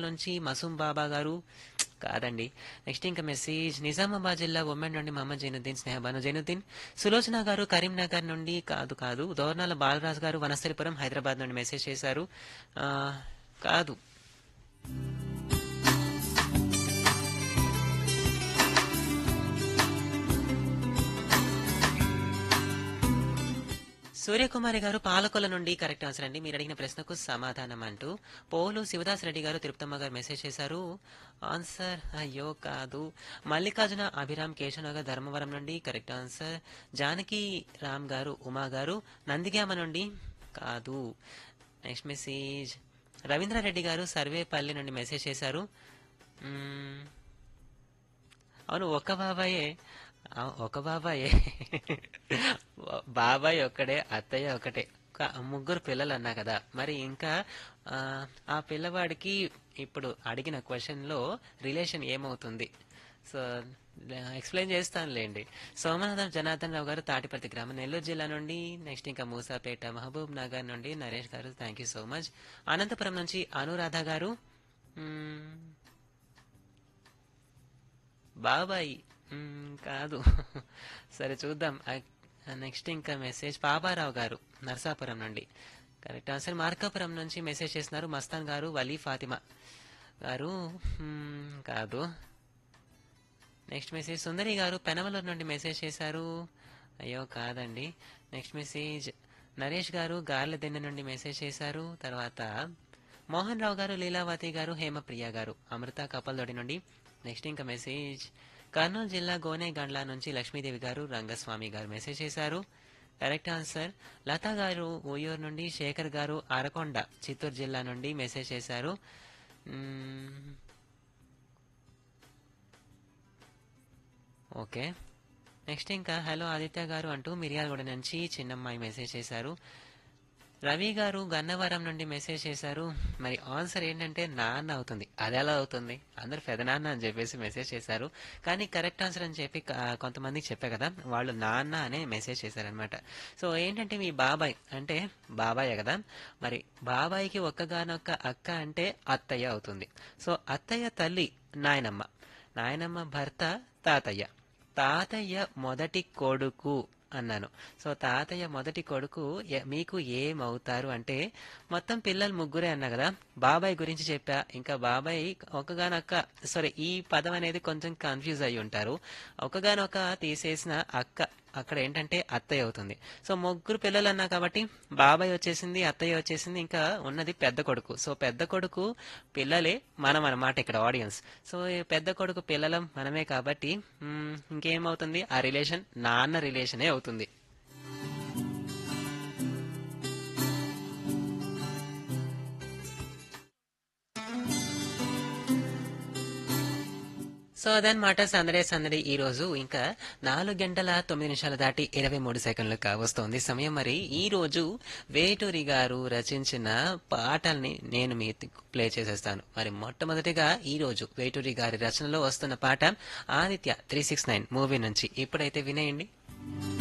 నుంచి మసూం బాబా గారు కాదండి నెక్స్ట్ ఇంకా మెసేజ్ నిజామాబాద్ జిల్లా ఉమ్మెన్ నుండి మహమ్మద్ జైనుద్దీన్ స్నేహబాను జైనుద్దీన్ సులోచన గారు కరీంనగర్ నుండి కాదు కాదు దోర్నాల బాలరాజు గారు వనస్థలిపురం హైదరాబాద్ నుండి మెసేజ్ చేశారు ఆ, కాదు సూర్యకుమారి గారు పాలకొల నుండి కరెక్ట్ ఆన్సర్ అండి మీరు అడిగిన ప్రశ్నకు సమాధానం అంటూ పోలు శివదాస్ రెడ్డి గారు తిరుపతమ్మ గారు మెసేజ్ చేశారు ఆన్సర్ అయ్యో కాదు మల్లికార్జున అభిరామ్ కేశవనగర్ ధర్మవరం నుండి కరెక్ట్ ఆన్సర్ జానకి రామ్ గారు ఉమా గారు నందిగామ నుండి కాదు నెక్స్ట్ మెసేజ్ రవీంద్రారెడ్డి గారు సర్వేపల్లి నుండి మెసేజ్ చేశారు మ్మ్. అవును ఒక బాబాయే ఆ, ఒక బాబాయే బాబాయ్ ఒక్కడే అత్తయ్య ఒకటే ఒక ముగ్గురు పిల్లలు అన్నా కదా మరి ఇంకా ఆ, ఆ పిల్లవాడికి ఇప్పుడు అడిగిన క్వశ్చన్ లో రిలేషన్ ఏమవుతుంది సో ఎక్స్ప్లెయిన్ చేస్తానులేండి సోమనాథం జనార్దన్ రావు గారు తాటిపర్తి గ్రామం నెల్లూరు జిల్లా నుండి నెక్స్ట్ ఇంకా మూసాపేట మహబూబ్ నగర్ నుండి Naresh garu thank you so much Anantapuram నుంచి అనురాధ గారు మ్మ్, బాబాయ్ మ్మ్, కాదు సరే చూద్దాం నెక్స్ట్ ఇంకా మెసేజ్ పాపారావు గారు నర్సాపురం నుండి కరెక్ట్ ఆన్సర్ మార్కాపురం నుంచి మెసేజ్ చేస్తున్నారు మస్తాన్ గారు వలీ ఫాతిమా గారు మ్మ్, కాదు నెక్స్ట్ మెసేజ్ సుందరి గారు పెనమలూరు నుండి మెసేజ్ చేశారు అయ్యో కాదండి నెక్స్ట్ మెసేజ్ నరేష్ గారు గార్లదెన్నె నుండి మెసేజ్ చేశారు తర్వాత మోహన్ రావు గారు లీలావతి గారు హేమప్రియ గారు అమృత కపల్దొడి నుండి నెక్స్ట్ ఇంకా మెసేజ్ కర్నూలు జిల్లా గోనేగండ్ల నుంచి లక్ష్మీదేవి గారు రంగస్వామి గారు మెసేజ్ చేశారు కరెక్ట్ ఆన్సర్ లతా గారు ఓయూరు నుండి శేఖర్ గారు అరకొండ చిత్తూరు జిల్లా నుండి మెసేజ్ చేశారు మ్మ్. ఓకే నెక్స్ట్ ఇంకా హలో ఆదిత్య గారు అంటూ మిర్యాలగూడ నుంచి చిన్నమ్మాయి మెసేజ్ చేశారు రవి గారు గన్నవరం నుండి మెసేజ్ చేశారు మరి ఆన్సర్ ఏంటంటే నాన్న అవుతుంది అది ఎలా అవుతుంది అందరు పెదనాన్న అని చెప్పేసి మెసేజ్ చేశారు కానీ కరెక్ట్ ఆన్సర్ అని చెప్పి ఆ, కొంతమందికి చెప్పా కదా వాళ్ళు నాన్న అనే మెసేజ్ చేశారనమాట సో ఏంటంటే మీ బాబాయ్ అంటే బాబాయ్ కదా మరి బాబాయ్కి ఒక్కగానొక్క అక్క అంటే అత్తయ్య అవుతుంది సో అత్తయ్య తల్లి నాయనమ్మ నాయనమ్మ భర్త తాతయ్య తాతయ్య మొదటి కొడుకు అన్నాను సో తాతయ్య మొదటి కొడుకు ఎ- మీకు ఏమవుతారు అంటే మొత్తం పిల్లలు ముగ్గురే అన్నా కదా బాబాయ్ గురించి చెప్పా ఇంకా బాబాయ్ ఒకగానొక్క సారీ ఈ పదం అనేది కొంచెం కన్ఫ్యూజ్ అయి ఉంటారు ఒకగానొక తీసేసిన అక్క అక్కడ ఏంటంటే అత్తయ్య అవుతుంది సో ముగ్గురు పిల్లలు అన్నా కాబట్టి బాబాయ్ వచ్చేసింది అత్తయ్య వచ్చేసింది ఇంకా ఉన్నది పెద్ద కొడుకు సో పెద్ద కొడుకు పిల్లలే మనం అన్నమాట ఇక్కడ ఆడియన్స్ సో ఈ పెద్ద కొడుకు పిల్లలం మనమే కాబట్టి మ్మ్, ఇంకేమవుతుంది ఆ రిలేషన్ నాన్న రిలేషనే అవుతుంది సో అదనమాట సందడే సందడి ఈ రోజు ఇంకా నాలుగు గంటల తొమ్మిది నిమిషాలు దాటి ఇరవై మూడు సెకండ్లు కావస్తోంది సమయం మరి ఈ రోజు వేటూరి గారు రచించిన పాటల్ని నేను మీ ప్లే చేసేస్తాను మరి మొట్టమొదటిగా ఈ రోజు వేటూరి గారి రచనలో వస్తున్న పాట Aditya three six nine movie నుంచి ఇప్పుడైతే వినేయండి